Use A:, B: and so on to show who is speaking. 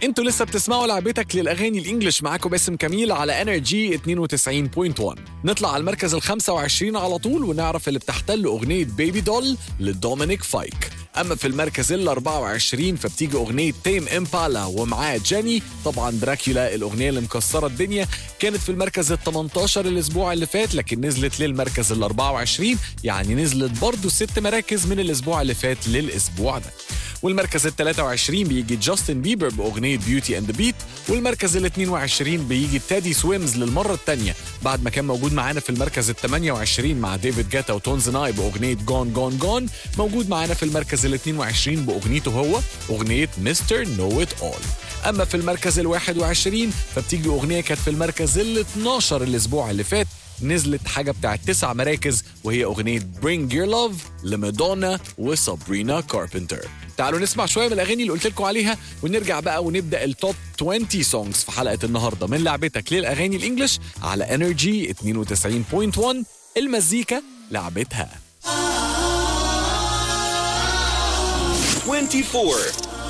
A: انتوا لسه بتسمعوا لعبتك للاغاني الانجليش معاكم باسم كميل على انرجي 92.1 نطلع على المركز ال 25 على طول ونعرف اللي بتحتل اغنيه بيبي دول لدومينيك فايك اما في المركز ال 24 فبتيجي اغنيه تيم امبالا ومعاه جاني طبعا دراكولا الاغنيه اللي مكسره الدنيا كانت في المركز ال 18 الاسبوع اللي فات لكن نزلت للمركز ال 24 يعني نزلت برضه ست مراكز من الاسبوع اللي فات للاسبوع ده والمركز ال 23 بيجي جاستن بيبر باغنيه بيوتي اند بيت والمركز ال 22 بيجي تادي سويمز للمره الثانيه بعد ما كان موجود معانا في المركز ال 28 مع ديفيد جاتا وتونز ناي باغنيه جون جون جون موجود معانا في المركز ال 22 باغنيته هو اغنيه مستر نو ات اول اما في المركز ال 21 فبتيجي اغنيه كانت في المركز ال 12 الاسبوع اللي فات نزلت حاجة بتاعت تسع مراكز وهي أغنية Bring Your Love لمادونا وسابرينا كاربنتر تعالوا نسمع شوية من الأغاني اللي قلت لكم عليها ونرجع بقى ونبدأ التوب 20 سونجز في حلقة النهاردة من لعبتك للأغاني الإنجليش على انرجي 92.1 المزيكا لعبتها
B: 24